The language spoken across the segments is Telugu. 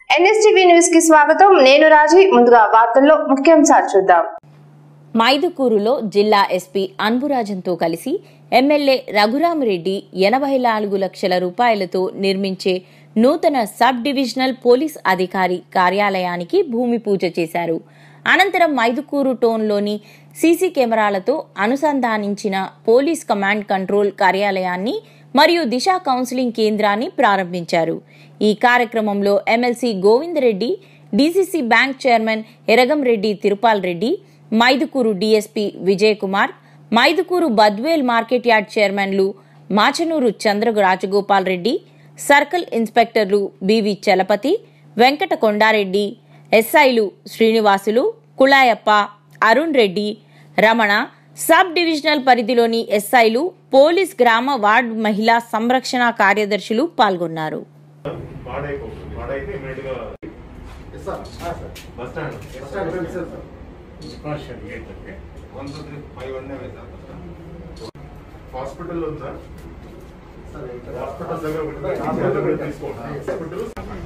ఎన్ఎస్టీవీ న్యూస్ కి స్వాగతం నేను రాజీ ముందుగా వార్తల్లో ముఖ్యాంశాలు చూద్దాం మైదుకూరులో జిల్లా ఎస్పీ అన్బురాజన్తో కలిసి ఎమ్మెల్యే రఘురామరెడ్డి ఎనభై నాలుగు లక్షల రూపాయలతో నిర్మించే నూతన సబ్ డివిజనల్ పోలీస్ అధికారి కార్యాలయానికి భూమి పూజ చేశారు అనంతరం మైదుకూరు టోన్లోని సీసీ కెమెరాలతో అనుసంధానించిన పోలీస్ కమాండ్ కంట్రోల్ కార్యాలయాన్ని మరియు దిశ కౌన్సిలింగ్ కేంద్రాన్ని ప్రారంభించారు ఈ కార్యక్రమంలో MLC Govindareddy DCC bank chairman Eragamreddy Tirupal Reddy Mydukur DSP Vijay Kumar Mydukur Badvel market yard చైర్మన్లు మాచనూరు చంద్ర రాజగోపాల్ రెడ్డి సర్కిల్ ఇన్స్పెక్టర్లు బివి చలపతి వెంకట కొండారెడ్డి ఎస్ఐలు శ్రీనివాసులు కుళాయప్ప అరుణ్ రెడ్డి రమణ సబ్ డివిజనల్ పరిధిలోని ఎస్ఐలు పోలీస్ గ్రామ వార్డ్ మహిళా సంరక్షణ కార్యదర్శులు పాల్గొన్నారు పాడైపోతుంది పాడైతే ఇమీడియట్ గా bus stand one two three five one hospital ఉందా హాస్పిటల్ దగ్గర ఒకటి దగ్గర తీసుకోండి హాస్పిటల్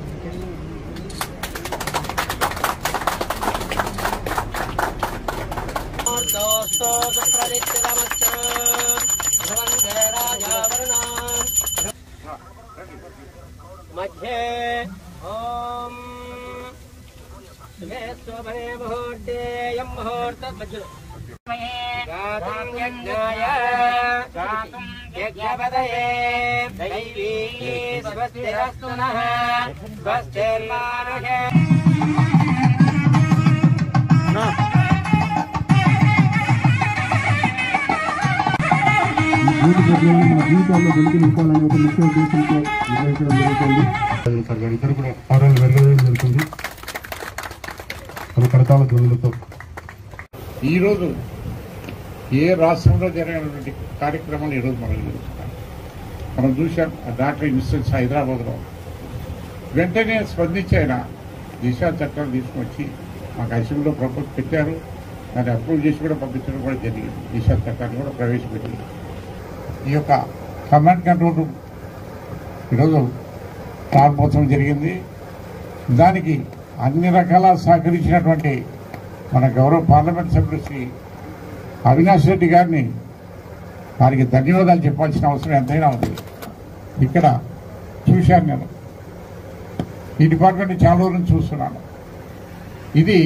मध्ये ॐ शुभे शोभने मुहूर्तेऽयं मुहूर्तमज्जुल गातुं यज्ञाय गातुं यज्ञपदये दैवी स्वस्तिरस्तु नः स्वस्तिर्मानुषे నీటి ప్రజలను మన జీవితాల్లో వెలుగు నింపాలనే ఒక ముఖ్య ఉద్దేశంతో నిర్వహించడం జరుగుతుంది ఇద్దరు కూడా పాటలు వెళ్ళడం జరుగుతుంది రకరకాల ధ్వనులతో ఈరోజు ఏ రాష్ట్రంలో జరిగినటువంటి కార్యక్రమాలు ఈరోజు మనం చూస్తున్నాం మనం చూసాం ఆ డాక్టర్ ఇన్స్టిట్యూట్స్ హైదరాబాద్లో వెంటనే స్పందించి ఆయన దిశా చట్టాలు తీసుకొచ్చి మాకు ఐసీయూలో ప్రభుత్వం పెట్టారు దాన్ని అప్రూవ్ చేసి కూడా పంపించడం కూడా జరిగింది దిశా చట్టాన్ని కూడా ప్రవేశపెట్టింది ఈ యొక్క కమాండ్ కంట్రోల్ రూమ్ ఈరోజు ప్రారంభోత్సవం జరిగింది దానికి అన్ని రకాల సహకరించినటువంటి మన గౌరవ పార్లమెంట్ సభ్యులు శ్రీ అవినాష్ రెడ్డి గారిని వారికి ధన్యవాదాలు చెప్పాల్సిన అవసరం ఎంతైనా ఉంది ఇక్కడ చూశాను నేను ఈ డిపార్ట్మెంట్ చాలా రోజుల నుంచి చూస్తున్నాను ఇది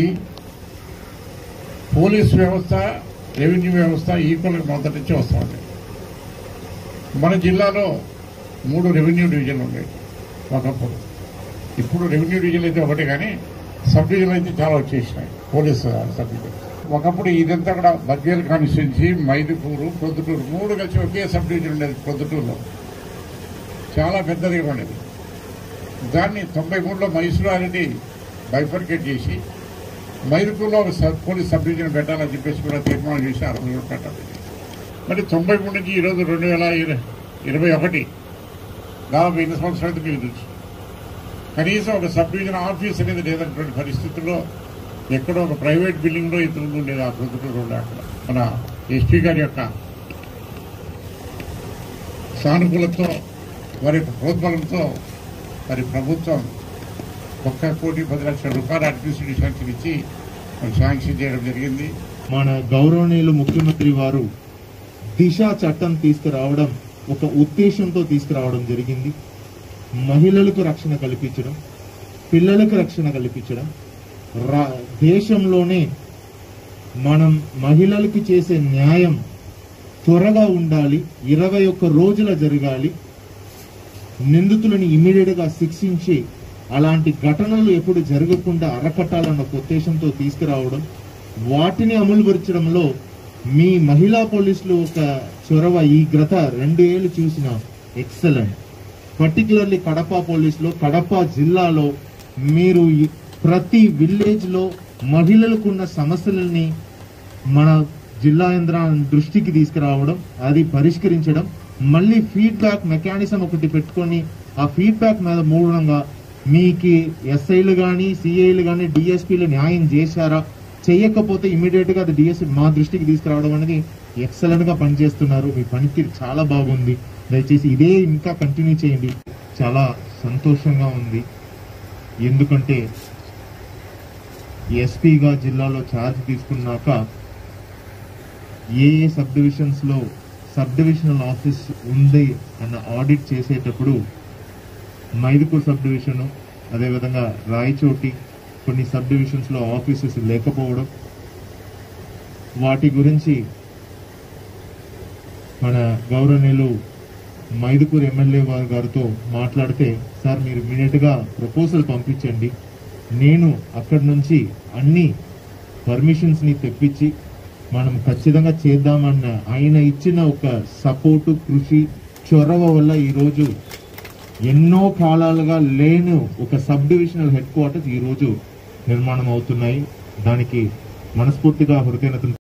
పోలీస్ వ్యవస్థ రెవెన్యూ వ్యవస్థ ఈక్వల్ మొదటి నుంచి వస్తూ ఉంది మన జిల్లాలో మూడు రెవెన్యూ డివిజన్లు ఉండేవి ఒకప్పుడు ఇప్పుడు రెవెన్యూ డివిజన్ అయితే ఒకటి కానీ సబ్ డివిజన్ అయితే చాలా వచ్చేసినాయి పోలీస్ సబ్ డివిజన్ ఒకప్పుడు ఇదంతా కూడా బద్వేల్ కాన్స్టిట్యున్సీ మైదుకూరు ప్రొద్దుటూరు మూడు కలిసి ఒకే సబ్ డివిజన్ ఉండేది ప్రొద్దుటూరులో చాలా పెద్దదిగా ఉండేది దాన్ని తొంభై మూడులో మైసూరు అనేది బైఫర్కేట్ చేసి మైదుకూరులో ఒక సబ్ పోలీస్ సబ్ డివిజన్ పెట్టాలని చెప్పేసి కూడా తీర్మానం చేసి ఆ రోజు పెట్టాలి మరి తొంభై మూడు నుంచి ఈరోజు రెండు వేల ఇర- ఇరవై ఒకటి దాదాపు ఎన్ని సంవత్సరాలు అయితే మీకు తెలుసు కనీసం ఒక సబ్ డివిజన్ ఆఫీస్ అనేది లేనటువంటి పరిస్థితుల్లో ఎక్కడో ఒక ప్రైవేట్ బిల్డింగ్లో ఇంతకుముందు ఉండేది ఆ ప్రొద్దుటూరు ఉండే అక్కడ మన ఎస్పీ గారి యొక్క సానుకూలతో వారి యొక్క ప్రోద్బలంతో మరి ప్రభుత్వం ఒక్క కోటి పది లక్షల రూపాయల అడ్మినిస్ట్రేటివ్ శాంక్షన్ ఇచ్చి మరి శాంక్షన్ చేయడం జరిగింది మన గౌరవనీయులు ముఖ్యమంత్రి వారు దిశ చట్టం తీసుకురావడం ఒక ఉద్దేశంతో తీసుకురావడం జరిగింది మహిళలకు రక్షణ కల్పించడం పిల్లలకు రక్షణ కల్పించడం రా- దేశంలోనే మనం మహిళలకు చేసే న్యాయం త్వరగా ఉండాలి ఇరవై ఒక్క రోజుల జరగాలి నిందితులను ఇమీడియట్ గా శిక్షించి అలాంటి ఘటనలు ఎప్పుడు జరగకుండా అరకట్టాలన్న ఒక ఉద్దేశంతో తీసుకురావడం వాటిని అమలుపరచడంలో మీ మహిళా పోలీసులు ఒక చొరవ ఈ గత రెండు ఏళ్ళు చూసిన ఎక్సలెంట్ పర్టికులర్లీ కడప పోలీసులో కడప జిల్లాలో మీరు ఈ ప్రతి విలేజ్ లో మహిళలకున్న సమస్యలని మన జిల్లా యంత్రాంగం దృష్టికి తీసుకురావడం అది పరిష్కరించడం మళ్ళీ ఫీడ్బ్యాక్ మెకానిజం ఒకటి పెట్టుకొని ఆ ఫీడ్బ్యాక్ మీద మూలంగా మీకు ఎస్ఐలు కానీ సిఐలు కానీ డిఎస్పీలు న్యాయం చేశారా చేయకపోతే ఇమీడియట్ గా అది డిఎస్పీ మా దృష్టికి తీసుకురావడం అనేది ఎక్సలెంట్ గా పనిచేస్తున్నారు మీ పనితీరు చాలా బాగుంది దయచేసి ఇదే ఇంకా కంటిన్యూ చేయండి చాలా సంతోషంగా ఉంది ఎందుకంటే ఎస్పీగా జిల్లాలో ఛార్జ్ తీసుకున్నాక ఏ ఏ సబ్ డివిజన్స్ లో సబ్ డివిజనల్ ఆఫీస్ ఉంది అన్న ఆడిట్ చేసేటప్పుడు మైదుకూర్ సబ్ డివిజన్ అదేవిధంగా రాయచోటి కొన్ని సబ్ డివిజన్స్ లో ఆఫీసెస్ లేకపోవడం వాటి గురించి మన గౌరవనీయులు మైదుకూరు ఎమ్మెల్యే వారి గారితో మాట్లాడితే సార్ మీరు ఇమీడియట్ గా ప్రపోజల్ పంపించండి నేను అక్కడి నుంచి అన్ని పర్మిషన్స్ ని తెప్పించి మనం ఖచ్చితంగా చేద్దామన్న ఆయన ఇచ్చిన ఒక సపోర్టు కృషి చొరవ వల్ల ఈరోజు ఎన్నో కాలాలుగా లేని ఒక సబ్ డివిజనల్ హెడ్ క్వార్టర్స్ ఈ రోజు నిర్మాణం అవుతున్నాయి దానికి మనస్ఫూర్తిగా హృదయనతను